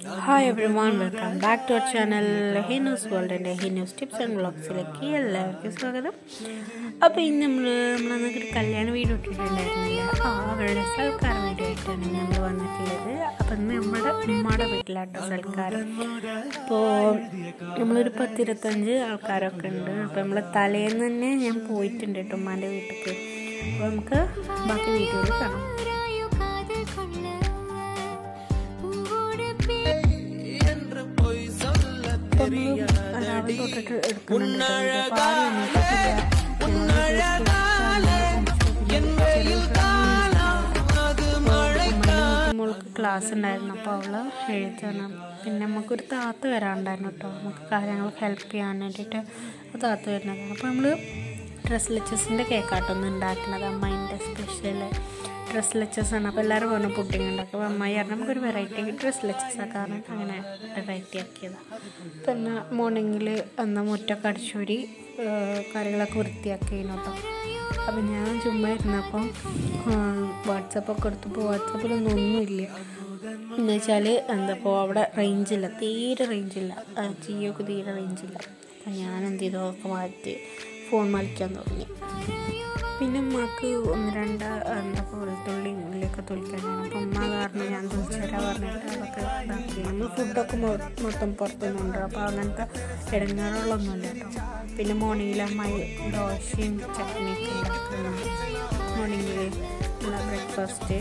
Hi everyone welcome back to our channel ഹിനൂസ് വേൾഡിൻ്റെ ഹിനൂസ് ടിപ്സ് ആൻഡ് ബ്ലോഗ്സിലേക്ക് എല്ലാവർക്കും സ്വാഗതം അപ്പോൾ ഇന്ന് നമ്മൾ നമ്മളന്നൊക്കെ ഒരു കല്യാണ വീഡിയോ ഇട്ടിട്ടുണ്ടായിരുന്നില്ല ആ അവരുടെ സൽക്കാര വീഡിയോ ആയിട്ടാണ് നമ്മൾ വന്നിട്ടുള്ളത് അപ്പം ഇന്ന് നമ്മുടെ ഉമ്മയുടെ വീട്ടിലാട്ടോ സൽക്കാരം അപ്പോൾ നമ്മളൊരു പത്തിരുപത്തഞ്ച് ആൾക്കാരൊക്കെ ഉണ്ട് അപ്പോൾ നമ്മൾ തലേന്ന് തന്നെ ഞാൻ പോയിട്ടുണ്ട് കേട്ടോ ഉമ്മാൻ്റെ വീട്ടിലേക്ക് അപ്പോൾ നമുക്ക് ബാക്കി വീഡിയോയിൽ കാണാം രാവിലെ തൊട്ടിട്ട് എടുക്കുന്നുണ്ട് അപ്പോൾ ആരും എണീറ്റിട്ടില്ല. മോൾക്ക് ക്ലാസ് ഉണ്ടായിരുന്നു അപ്പോൾ അവള് എഴുതാണ് പിന്നെ നമുക്കൊരു താത്ത വരാനുണ്ടായിരുന്നു കേട്ടോ നമുക്ക് കാര്യങ്ങൾ ഹെൽപ്പ് ചെയ്യാൻ വേണ്ടിയിട്ട് ആ താത്ത വരുന്നതാണ് അപ്പോൾ നമ്മൾ ഡ്രസ് ലെച്ചസിൻ്റെ കേക്കാട്ടൊന്നും ഉണ്ടാക്കുന്നത് അമ്മേൻ്റെ സ്പെഷ്യൽ ഡ്രസ് ലെച്ചസ് ആണ് അപ്പോൾ എല്ലാവരും പറഞ്ഞു പുഡിങ് ഉണ്ടാക്കും അപ്പോൾ അമ്മായി പറഞ്ഞു നമുക്കൊരു വെറൈറ്റി ഡ്രസ് ലെച്ചസ് ആക്കാന്ന് അങ്ങനെ വെറൈറ്റി ആക്കിയതാണ് പിന്നെ മോർണിംഗിൽ അന്ന് മുറ്റൊക്കെ അടിച്ചൂരി കറികളൊക്കെ വൃത്തിയാക്കിയിരുന്നു കേട്ടോ അപ്പം ഞാൻ ചുമ്മാ ഇരുന്നപ്പം വാട്സപ്പൊക്കെ എടുത്തപ്പോൾ വാട്സപ്പിലൊന്നും ഒന്നുമില്ല എന്ന് വെച്ചാൽ എന്താപ്പോൾ അവിടെ റേഞ്ചില്ല തീരെ റേഞ്ചില്ല ജിയോക്ക് തീരെ റേഞ്ചില്ല അപ്പം ഞാൻ എന്ത് ചെയ്തു ഒക്കെ മാറ്റി ഫോൺ വലിക്കാൻ തുടങ്ങി പിന്നെ ഉമ്മക്ക് ഒന്ന് രണ്ട് എന്താ വെളുത്തുള്ളി ഉള്ളിയൊക്കെ തൊളിക്കാനാണ് അപ്പം ഉമ്മ കാരണം ഞാൻ തൊളിച്ചേരാ പറഞ്ഞിട്ട് അതൊക്കെ ഇതാക്കി നമ്മൾ ഫുഡൊക്കെ മൊത്തം പുറത്തുനിന്നുണ്ട് അപ്പോൾ അങ്ങനത്തെ ഇടങ്ങാറുകളൊന്നുമില്ല കേട്ടോ പിന്നെ മോർണിംഗിൽ അമ്മായി ദോശയും ചട്നിയൊക്കെ ഉണ്ടാക്കണം മോർണിംഗിൽ ഉള്ള ബ്രേക്ക്ഫാസ്റ്റ്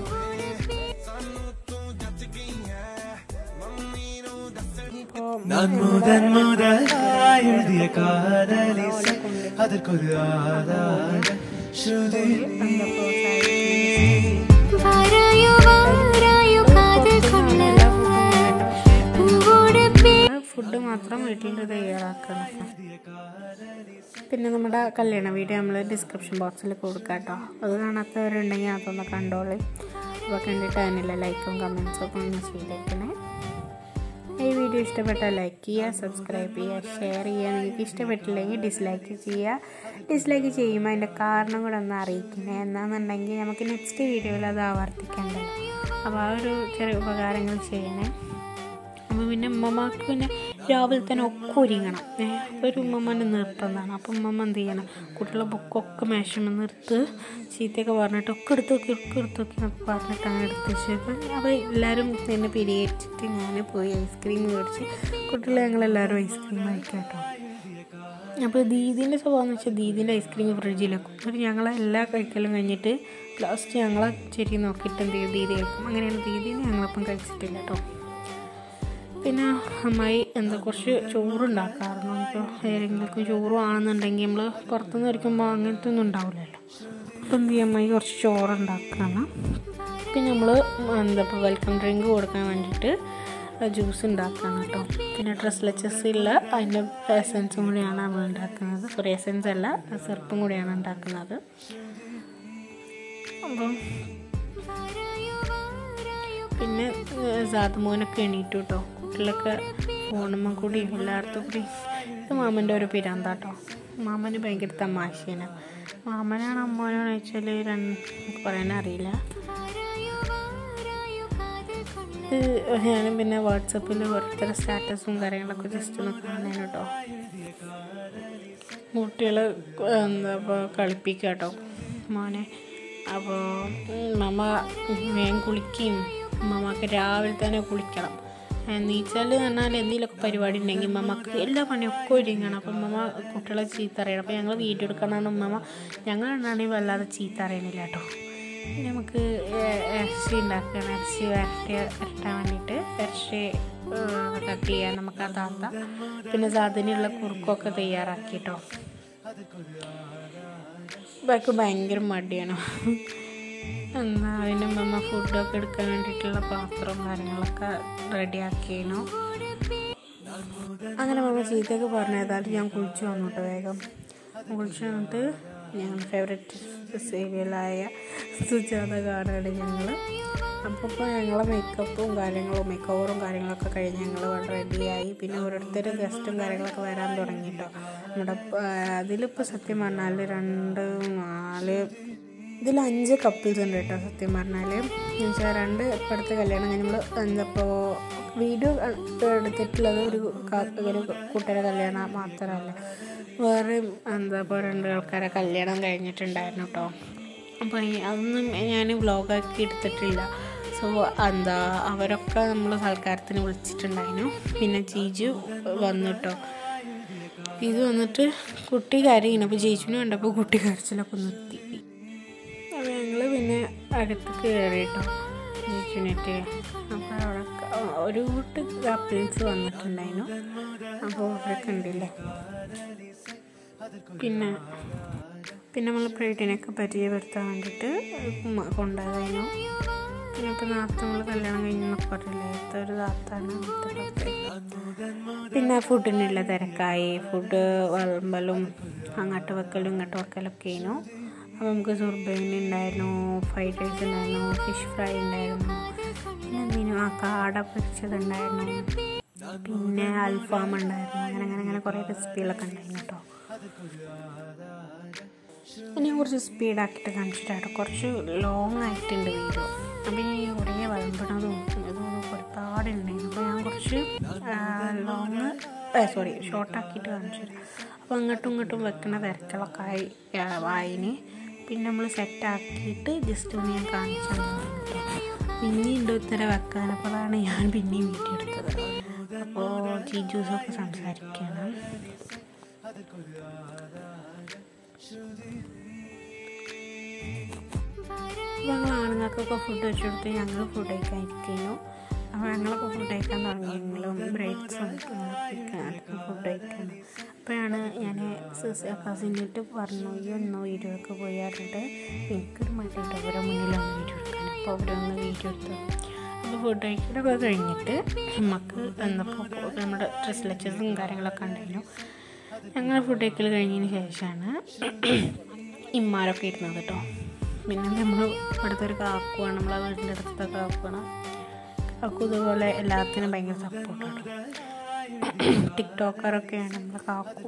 நான் முதன் முதலாய் எழுதிய காதலிசை அதற்கொரு ஆதார ശ്രുതി വാരായോ വാരായോ കാതിൽ കൊണ്ട് പൂവോട് പേ ഫുഡ് മാത്രം വീട്ടിൽ തയ്യാറാക്കണം പിന്നെ നമ്മുടെ കല്യാണ വീഡിയോ നമ്മൾ ഡിസ്ക്രിപ്ഷൻ ബോക്സിൽ കൊടുക്കാം കേട്ടോ അത് കാണാത്തവരുണ്ടെങ്കിൽ അതൊന്ന് കണ്ടോളി അപ്പോൾ കണ്ടിട്ട് അതിനുള്ള ലൈക്കും കമൻസും ഒക്കെ ഒന്ന് ചെയ്തേക്കണേ ഈ വീഡിയോ ഇഷ്ടപ്പെട്ടാൽ ലൈക്ക് ചെയ്യുക സബ്സ്ക്രൈബ് ചെയ്യുക ഷെയർ ചെയ്യുക നിങ്ങൾക്ക് ഇഷ്ടപ്പെട്ടില്ലെങ്കിൽ ഡിസ്ലൈക്ക് ചെയ്യുക ഡിസ്ലൈക്ക് ചെയ്യുമ്പോൾ അതിൻ്റെ കാരണം കൂടെ ഒന്ന് അറിയിക്കണേ എന്നാണെന്നുണ്ടെങ്കിൽ നമുക്ക് നെക്സ്റ്റ് വീഡിയോയിൽ അത് ആവർത്തിക്കേണ്ടല്ലോ അപ്പോൾ ആ ഒരു ചെറിയ ഉപകാരങ്ങൾ ചെയ്യണേ അപ്പോൾ പിന്നെ ഉമ്മമാർക്ക് പിന്നെ രാവിലെ തന്നെ ഒക്കെ ഒരുങ്ങണം ഏഹ് അപ്പോൾ ഒരു ഉമ്മമ്മേൻ്റെ നിർത്തുന്നതാണ് അപ്പോൾ ഉമ്മമ്മ എന്ത് ചെയ്യണം കുട്ടികളെ ബുക്കൊക്കെ മേശമ നിർത്ത് ചീത്തയൊക്കെ പറഞ്ഞിട്ട് ഒക്കെ എടുത്ത് നോക്കി ഒക്കെ എടുത്ത് നോക്കി എന്നൊക്കെ പറഞ്ഞിട്ട് അങ്ങനെ എടുത്ത് വെച്ചപ്പോൾ അപ്പോൾ എല്ലാവരും എന്നെ പിരിയേറ്റിട്ട് ഞാൻ പോയി ഐസ്ക്രീം മേടിച്ച് കുട്ടികളെ ഞങ്ങളെല്ലാവരും ഐസ്ക്രീം കഴിക്കാം കേട്ടോ അപ്പോൾ ദീദിൻ്റെ സ്വഭാവം എന്ന് വെച്ചാൽ ദീദിൻ്റെ ഐസ്ക്രീം ഫ്രിഡ്ജിൽ വെക്കും എന്നിട്ട് ഞങ്ങളെ എല്ലാ കഴിക്കലും കഴിഞ്ഞിട്ട് ലാസ്റ്റ് ഞങ്ങളെ ശരി നോക്കിയിട്ട് എന്ത് ചെയ്യും ദീദി കഴിക്കും അങ്ങനെയാണ് ദീദിനെ ഞങ്ങളപ്പം കഴിച്ചിട്ടില്ല കേട്ടോ പിന്നെ അമ്മായി എന്താ കുറച്ച് ചോറുണ്ടാക്കാറുണ്ട് ഇപ്പോൾ ഏതെങ്കിലും ചോറും ആണെന്നുണ്ടെങ്കിൽ നമ്മൾ പുറത്തുനിന്ന് വരയ്ക്കുമ്പോൾ അങ്ങനത്തെ ഒന്നും ഉണ്ടാവില്ലല്ലോ അപ്പം എന്ത് ചെയ്യും അമ്മായി കുറച്ച് ചോറുണ്ടാക്കുകയാണ് പിന്നെ നമ്മൾ എന്താ ഇപ്പോൾ വെൽക്കം ഡ്രിങ്ക് കൊടുക്കാൻ വേണ്ടിയിട്ട് ജ്യൂസ് ഉണ്ടാക്കുകയാണ് കേട്ടോ പിന്നെ ഡ്രസ് ലെച്ചസ് ഇല്ല അതിൻ്റെ എസൻസും കൂടിയാണ് നമ്മൾ ഉണ്ടാക്കുന്നത് സോറി എസൻസ് അല്ല സെർപ്പും കൂടിയാണ് ഉണ്ടാക്കുന്നത് അപ്പം പിന്നെ സാധുമോനൊക്കെ എണീറ്റു കേട്ടോ കുട്ടികളൊക്കെ ഫോണുമ്മ കൂടി എല്ലായിടത്തും കൂടി ഇത് മാമൻ്റെ ഒരു പിരാന്താട്ടോ മാമന് ഭയങ്കര തമാശയാണ് മാമനാണ് അമ്മോനാണ് വെച്ചാൽ രണ്ട് പറയാൻ അറിയില്ല ഇത് ഞാനും പിന്നെ വാട്സപ്പിൽ ഓരോരുത്തരുടെ സ്റ്റാറ്റസും കാര്യങ്ങളൊക്കെ ജസ്റ്റ് ഒന്ന് കാണാൻ കേട്ടോ കുട്ടികൾ എന്താ ഇപ്പോൾ കളിപ്പിക്കുക കേട്ടോ മോനെ അപ്പോൾ മമ്മ വേഗം കുളിക്കുകയും മമ്മക്ക് രാവിലെ തന്നെ കുളിക്കണം നീച്ചാൽ പറഞ്ഞാൽ എന്തെങ്കിലുമൊക്കെ പരിപാടി ഉണ്ടെങ്കിൽ മമ്മക്ക് എല്ലാ പണിയൊക്കെ ഒരുങ്ങണം അപ്പം മമ്മ കുട്ടികളെ ചീത്ത അറിയണം അപ്പോൾ ഞങ്ങൾ വീഡിയോ എടുക്കണമെന്ന് മമ്മ ഞങ്ങൾ എന്നാണെങ്കിൽ വല്ലാതെ ചീത്ത അറിയണില്ല കേട്ടോ പിന്നെ നമുക്ക് ഇറച്ചി ഉണ്ടാക്കണം ഇറച്ചി വരട്ടി വരട്ടാൻ വേണ്ടിയിട്ട് ഇറച്ചി കട്ട് ചെയ്യാൻ നമുക്ക് ആ താത്ത പിന്നെ അതിനുള്ള കുറുക്കൊക്കെ തയ്യാറാക്കി കേട്ടോ ബാക്കി ഭയങ്കര മടിയാണ് എന്നാ അതിൻ്റെ അമ്മ ഫുഡൊക്കെ എടുക്കാൻ വേണ്ടിയിട്ടുള്ള പാത്രവും കാര്യങ്ങളൊക്കെ റെഡിയാക്കിയിരുന്നു അങ്ങനെ മമ്മ ചീത്തയൊക്കെ പറഞ്ഞു ഏതായാലും ഞാൻ കുളിച്ചു വന്നു കേട്ടോ വേഗം കുളിച്ചു വന്നിട്ട് ഞങ്ങളുടെ ഫേവറേറ്റ് സീരിയലായ സുജാത കാണുകയാണ് ഞങ്ങൾ അപ്പോൾ ഇപ്പോൾ ഞങ്ങളെ മേക്കപ്പും കാര്യങ്ങളും മേക്ക് ഓവറും കാര്യങ്ങളൊക്കെ കഴിഞ്ഞ് ഞങ്ങൾ റെഡിയായി പിന്നെ ഓരോരുത്തർ ഗസ്റ്റും കാര്യങ്ങളൊക്കെ വരാൻ തുടങ്ങി കേട്ടോ നമ്മുടെ അതിലിപ്പോൾ സത്യം പറഞ്ഞാൽ രണ്ട് നാല് ഇതിൽ അഞ്ച് കപ്പിൾസ് ഉണ്ട് കേട്ടോ സത്യം പറഞ്ഞാൽ എന്നുവെച്ചാൽ രണ്ട് ഇപ്പോഴത്തെ കല്യാണം കഴിഞ്ഞ് നമ്മൾ എന്തപ്പോൾ വീഡിയോ എടുത്തിട്ടുള്ളത് ഒരു ക- ഒരു കൂട്ടരെ കല്യാണം മാത്രമല്ല വേറെ എന്താ ഇപ്പോൾ രണ്ട് ആൾക്കാരെ കല്യാണം കഴിഞ്ഞിട്ടുണ്ടായിരുന്നു കേട്ടോ അപ്പോൾ ഈ അതൊന്നും ഞാൻ വ്ലോഗാക്കി എടുത്തിട്ടില്ല സോ എന്താ അവരൊക്കെ നമ്മൾ സൽക്കാരത്തിന് വിളിച്ചിട്ടുണ്ടായിരുന്നു പിന്നെ ജീജു വന്നു കേട്ടോ ഇത് വന്നിട്ട് കുട്ടി കരയുന്നു അപ്പോൾ ജീജുവിന് കണ്ടപ്പോൾ കുട്ടി കരച്ചിലൊക്കെ നിർത്തി അപ്പോൾ ഞങ്ങൾ പിന്നെ അകത്ത് കയറി കേട്ടോ ജീജുവിനെറ്റ് അപ്പോൾ അവിടെ ക- ഒരു കൂട്ട് കപ്പിൾസ് വന്നിട്ടുണ്ടായിരുന്നു അപ്പോൾ അവരെ കണ്ടില്ലേ പിന്നെ പിന്നെ നമ്മൾ ബ്രൈഡിനെയൊക്കെ പരിചയപ്പെടുത്താൻ വേണ്ടിയിട്ട് ഉമ്മ കൊണ്ടുപോയതായിരുന്നു പിന്നെ ഇപ്പം നേരത്തെ നമ്മൾ കല്യാണം കഴിഞ്ഞെന്നൊക്കെ പറഞ്ഞില്ലേ അടുത്ത ഒരു താത്താണ് അടുത്ത പുറത്ത് പിന്നെ ഫുഡിനുള്ള തിരക്കായി ഫുഡ് വിളമ്പലും അങ്ങോട്ട് വെക്കലും ഇങ്ങോട്ട് വെക്കലൊക്കെ ആയിരുന്നു അപ്പോൾ നമുക്ക് സുർബൈൻ ഉണ്ടായിരുന്നു ഫ്രൈഡ് റൈസ് ഉണ്ടായിരുന്നു ഫിഷ് ഫ്രൈ ഉണ്ടായിരുന്നു പിന്നെ എന്തിനു ആ കാട പൊരിച്ചതുണ്ടായിരുന്നു പിന്നെ അൽഫാം ഉണ്ടായിരുന്നു അങ്ങനെ അങ്ങനെ അങ്ങനെ കുറേ റെസിപ്പികളൊക്കെ ഉണ്ടായിരുന്നു കേട്ടോ ഇനി കുറച്ച് സ്പീഡാക്കിയിട്ട് കാണിച്ചിട്ടാട്ടോ കുറച്ച് ലോങ് ആയിട്ടുണ്ട് വീഡിയോ അപ്പം ഈ കുറേ വിളമ്പണതും ഇതും ഒരുപാട് ഉണ്ടായിരുന്നു അപ്പോൾ ഞാൻ കുറച്ച് ലോങ് സോറി ഷോർട്ടാക്കിയിട്ട് കാണിച്ചു തരാം അപ്പോൾ അങ്ങോട്ടും ഇങ്ങോട്ടും വെക്കണ തിരക്കുകളൊക്കെ ആയി ആ, ആയിന് പിന്നെ നമ്മൾ സെറ്റാക്കിയിട്ട് ജസ്റ്റ് ഒന്ന് ഞാൻ കാണിച്ചു തന്നു പിന്നെയും ഉണ്ട് ഉത്തര വെക്കാൻ അപ്പോഴാണ് ഞാൻ പിന്നെയും വീഡിയോ എടുത്തത് അപ്പോൾ ജീജൂസൊക്കെ സംസാരിക്കുകയാണ് ഞങ്ങൾ ആണുങ്ങൾക്കൊക്കെ ഫുഡ് വെച്ച് കൊടുത്ത് ഞങ്ങൾ ഫുഡ് കഴിക്കാൻ ഇരിക്കുന്നു അപ്പോൾ ഞങ്ങളൊക്കെ ഫുഡ് കഴിക്കാൻ തുടങ്ങിയെങ്കിലും ബ്രേക്സും ഫുഡ് കഴിക്കാണ് അപ്പോഴാണ് ഞാൻ കസിനിട്ട് പറഞ്ഞു ഈ ഒന്ന് വീഡിയോ ഒക്കെ പോയി പറഞ്ഞിട്ട് എനിക്കൊരു മടിയുണ്ട് അവരെ മുന്നിലൊന്ന് വീഡിയോ എടുക്കാൻ അപ്പോൾ അവരൊന്ന് വീഡിയോ എടുത്തു അപ്പോൾ ഫുഡ് കഴിക്കലൊക്കെ കഴിഞ്ഞിട്ട് നമുക്ക് എന്നപ്പോൾ നമ്മുടെ ഡ്രസ് ലെക്ചേഴ്സും കാര്യങ്ങളൊക്കെ ഉണ്ടായിരുന്നു ഞങ്ങൾ ഫുഡ് കഴിക്കൽ കഴിഞ്ഞതിന് ശേഷമാണ് ഇമ്മാരൊക്കെ ഇരുന്നത് കേട്ടോ പിന്നെ നമ്മൾ ഇവിടുത്തെ ഒരു കാക്കുവാണ് നമ്മളെ വീടിൻ്റെ അടുത്ത കാക്കുവാണ് കാക്കു ഇതുപോലെ എല്ലാത്തിനും ഭയങ്കര സപ്പോർട്ടാണ് ടിക്ടോക്കറൊക്കെയാണ് നമ്മളെ കാക്കു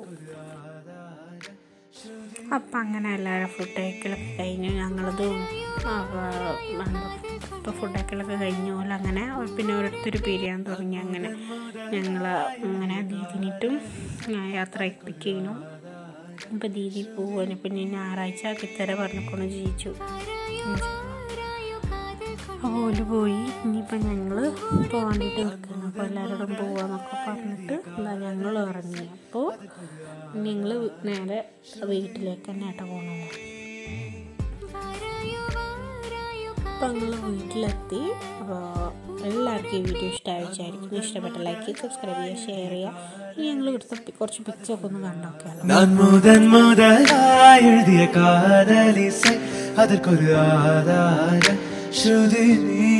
അപ്പം അങ്ങനെ എല്ലാവരും ഫുഡ് കഴിക്കലൊക്കെ കഴിഞ്ഞു ഞങ്ങളതും ഇപ്പോൾ ഫുഡ് കഴിക്കലൊക്കെ കഴിഞ്ഞ പോലെ അങ്ങനെ പിന്നെ ഓരോരുത്തർ പിരിയാൻ തുടങ്ങി അങ്ങനെ ഞങ്ങൾ അങ്ങനെ ദീദിനിട്ടും യാത്ര ഏൽപ്പിക്കുന്നു ഇപ്പം ദീദി പോവാണ് ഇപ്പം ഞാൻ ഞായറാഴ്ച കിത്തര പറഞ്ഞുകൊണ്ട് ജീവിച്ചു അപ്പോൾ ഓല് പോയി ഇനിയിപ്പോൾ ഞങ്ങൾ പോകാൻ വേണ്ടിയിട്ട് നിൽക്കണം അപ്പോൾ എല്ലാവരോടും പോവാന്നൊക്കെ പറഞ്ഞിട്ട് എന്താ ഞങ്ങൾ ഇറങ്ങി അപ്പോൾ ഞങ്ങൾ നേരെ വീട്ടിലേക്ക് തന്നെ ആട്ടോ പോകണത് അപ്പോൾ ഞങ്ങൾ വീട്ടിലെത്തി അപ്പോൾ എല്ലാവർക്കും ഈ വീഡിയോ ഇഷ്ടമായി വിചാരിക്കുന്നു ഇഷ്ടപ്പെട്ട ലൈക്ക് ചെയ്യുക സബ്സ്ക്രൈബ് ചെയ്യുക ഷെയർ ചെയ്യുക ഇനി ഞങ്ങൾ ഇവിടുത്തെ കുറച്ച് പിക്ചറൊക്കെ ഒന്ന് കണ്ടോക്കെയാലോ நான் முதன் முதலாய் எழுதிய காதலிசை அதற்கொரு ஆதார ஸ்ருதி நீ